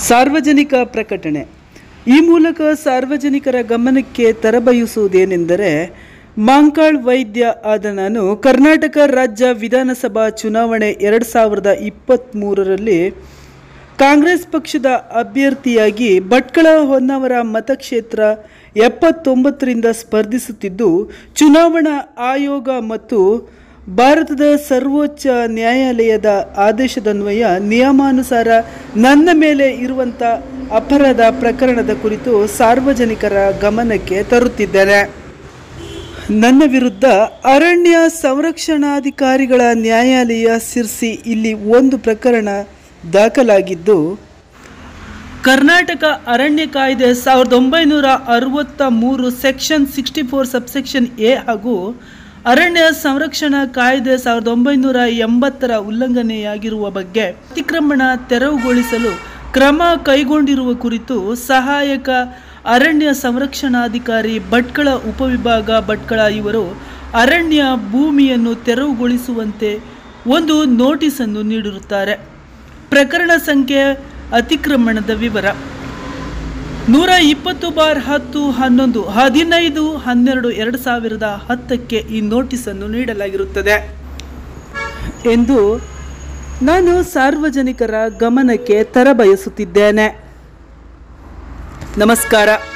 ಸಾರ್ವಜನಿಕ ಪ್ರಕಟಣೆ ಈ ಮೂಲಕ ಸಾರ್ವಜನಿಕರ ಗಮನಕ್ಕೆ ತರಬಯಸುವುದೇನೆಂದರೆ ಮಾಂಕಾಳ್ ವೈದ್ಯ ಆದ ನಾನು ಕರ್ನಾಟಕ ರಾಜ್ಯ ವಿಧಾನಸಭಾ ಚುನಾವಣೆ ಎರಡು ಸಾವಿರದ ಇಪ್ಪತ್ತ್ಮೂರರಲ್ಲಿ ಕಾಂಗ್ರೆಸ್ ಪಕ್ಷದ ಅಭ್ಯರ್ಥಿಯಾಗಿ ಭಟ್ಕಳ ಹೊನ್ನಾವರ ಮತಕ್ಷೇತ್ರ ಎಪ್ಪತ್ತೊಂಬತ್ತರಿಂದ ಸ್ಪರ್ಧಿಸುತ್ತಿದ್ದು ಚುನಾವಣಾ ಆಯೋಗ ಮತ್ತು ಭಾರತದ ಸರ್ವೋಚ್ಚ ನ್ಯಾಯಾಲಯದ ಆದೇಶದನ್ವಯ ನಿಯಮಾನುಸಾರ ನನ್ನ ಮೇಲೆ ಇರುವಂಥ ಅಪರಾಧ ಪ್ರಕರಣದ ಕುರಿತು ಸಾರ್ವಜನಿಕರ ಗಮನಕ್ಕೆ ತರುತ್ತಿದ್ದೇನೆ ನನ್ನ ವಿರುದ್ಧ ಅರಣ್ಯ ಸಂರಕ್ಷಣಾಧಿಕಾರಿಗಳ ನ್ಯಾಯಾಲಯ ಸಿರ್ಸಿ ಇಲ್ಲಿ ಒಂದು ಪ್ರಕರಣ ದಾಖಲಾಗಿದ್ದು ಕರ್ನಾಟಕ ಅರಣ್ಯ ಕಾಯ್ದೆ ಸಾವಿರದ ಒಂಬೈನೂರ ಅರವತ್ತ ಮೂರು section sixty four subsection A ಹಾಗೂ ಅರಣ್ಯ ಸಂರಕ್ಷಣಾ ಕಾಯ್ದೆ ಸಾವಿರದ ಒಂಬೈನೂರ ಎಂಬತ್ತರ ಉಲ್ಲಂಘನೆಯಾಗಿರುವ ಬಗ್ಗೆ ಅತಿಕ್ರಮಣ ತೆರವುಗೊಳಿಸಲು ಕ್ರಮ ಕೈಗೊಂಡಿರುವ ಕುರಿತು ಸಹಾಯಕ ಅರಣ್ಯ ಸಂರಕ್ಷಣಾಧಿಕಾರಿ ಭಟ್ಕಳ ಉಪವಿಭಾಗ ಭಟ್ಕಳ ಇವರು ಅರಣ್ಯ ಭೂಮಿಯನ್ನು ತೆರವುಗೊಳಿಸುವಂತೆ ಒಂದು ನೋಟಿಸನ್ನು ನೀಡಿರುತ್ತಾರೆ ಪ್ರಕರಣ ಸಂಖ್ಯೆ ಅತಿಕ್ರಮಣದ ವಿವರ ನೂರ ಇಪ್ಪತ್ತು ಬಾರ್ ಹತ್ತು ಹನ್ನೊಂದು ಹದಿನೈದು ಹನ್ನೆರಡು ಎರಡು ಸಾವಿರದ ಹತ್ತಕ್ಕೆ ಈ ನೋಟಿಸನ್ನು ನೀಡಲಾಗಿರುತ್ತದೆ ಎಂದು ನಾನು ಸಾರ್ವಜನಿಕರ ಗಮನಕ್ಕೆ ತರಬಯಸುತ್ತಿದ್ದೇನೆ ನಮಸ್ಕಾರ